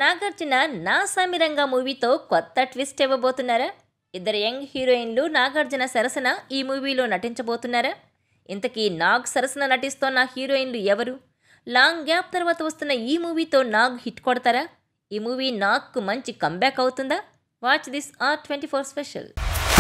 నాగార్జున నా సామిరంగా మూవీతో కొత్త ట్విస్ట్ ఇవ్వబోతున్నారా ఇద్దరు యంగ్ హీరోయిన్లు నాగార్జున సరసన ఈ మూవీలో నటించబోతున్నారా ఇంతకీ నాగ్ సరసన నటిస్తోన్న హీరోయిన్లు ఎవరు లాంగ్ గ్యాప్ తర్వాత వస్తున్న ఈ మూవీతో నాగ్ హిట్ కొడతారా ఈ మూవీ నాగ్కు మంచి కంబ్యాక్ అవుతుందా watch this R twenty four special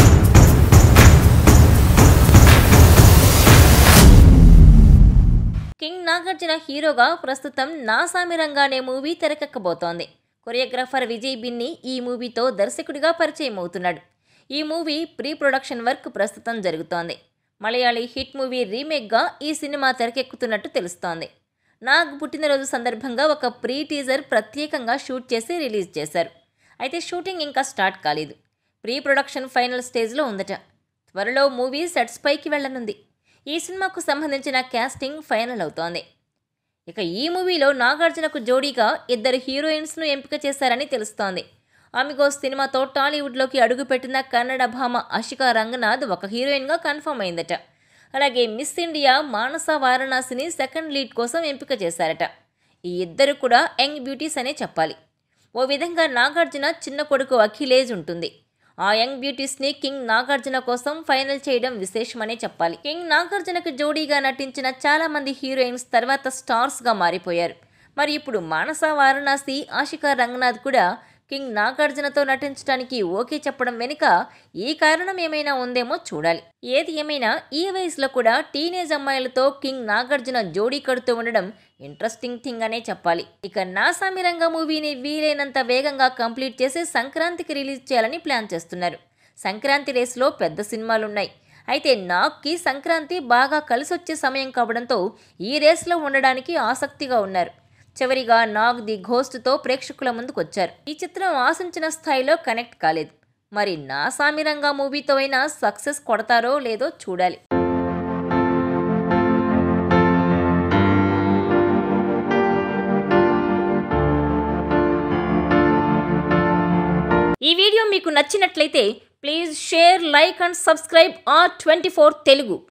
king Nagarjuna హీరోగా ప్రస్తుతం నా సామిరంగా అనే మూవీ తెరకెక్కబోతోంది కొరియోగ్రాఫర్ విజయ్ బిన్ని ఈ మూవీతో దర్శకుడిగా పరిచయం అవుతున్నాడు ఈ మూవీ ప్రీ ప్రొడక్షన్ వర్క్ ప్రస్తుతం జరుగుతోంది మలయాళీ హిట్ మూవీ రీమేక్గా ఈ సినిమా తెరకెక్కుతున్నట్టు తెలుస్తోంది నాగ్ పుట్టినరోజు సందర్భంగా ఒక ప్రీ టీజర్ ప్రత్యేకంగా షూట్ చేసి రిలీజ్ చేశారు అయితే షూటింగ్ ఇంకా స్టార్ట్ కాలేదు ప్రీ ప్రొడక్షన్ ఫైనల్ స్టేజ్లో ఉందట త్వరలో మూవీ సెట్స్ పైకి వెళ్లనుంది ఈ సినిమాకు సంబంధించిన క్యాస్టింగ్ ఫైనల్ అవుతోంది ఇక ఈ మూవీలో నాగార్జునకు జోడీగా ఇద్దరు హీరోయిన్స్ను ఎంపిక చేశారని తెలుస్తోంది ఆమిగోస్ సినిమాతో టాలీవుడ్లోకి అడుగుపెట్టిన కన్నడ భామ అషికా రంగనాథ్ ఒక హీరోయిన్గా కన్ఫర్మ్ అయిందట అలాగే మిస్ ఇండియా మానస వారణాసిని సెకండ్ లీడ్ కోసం ఎంపిక చేశారట ఈ ఇద్దరు కూడా యంగ్ బ్యూటీస్ అనే చెప్పాలి ఓ విధంగా నాగార్జున చిన్న కొడుకు అఖిలేజ్ ఉంటుంది ఆ యంగ్ బ్యూటీస్ని కింగ్ నాగార్జున కోసం ఫైనల్ చేయడం విశేషమనే చెప్పాలి కింగ్ నాగార్జునకు జోడీగా నటించిన చాలా మంది హీరోయిన్స్ తర్వాత స్టార్స్గా మారిపోయారు మరి ఇప్పుడు మానస వారణాసి ఆషికా రంగనాథ్ కూడా కింగ్ నాగార్జునతో నటించడానికి ఓకే చెప్పడం వెనుక ఈ కారణం ఏమైనా ఉందేమో చూడాలి ఏది ఏమైనా ఈ వయసులో కూడా టీనేజ్ అమ్మాయిలతో కింగ్ నాగార్జున జోడీ కడుతూ ఉండడం ఇంట్రెస్టింగ్ థింగ్ అనే చెప్పాలి ఇక నా సామిరంగ మూవీని వీలైనంత వేగంగా కంప్లీట్ చేసి సంక్రాంతికి రిలీజ్ చేయాలని ప్లాన్ చేస్తున్నారు సంక్రాంతి రేస్లో పెద్ద సినిమాలున్నాయి అయితే నాగ్కి సంక్రాంతి బాగా కలిసొచ్చే సమయం కావడంతో ఈ రేస్లో ఉండడానికి ఆసక్తిగా ఉన్నారు చివరిగా నాగ్ ది ఘోస్ట్తో ప్రేక్షకుల ముందుకు వచ్చారు ఈ చిత్రం ఆశించిన స్థాయిలో కనెక్ట్ కాలేదు మరి నా సామిరంగా మూవీతో అయినా సక్సెస్ కొడతారో లేదో చూడాలి ఈ వీడియో మీకు నచ్చినట్లయితే please share like and subscribe R twenty four Telugu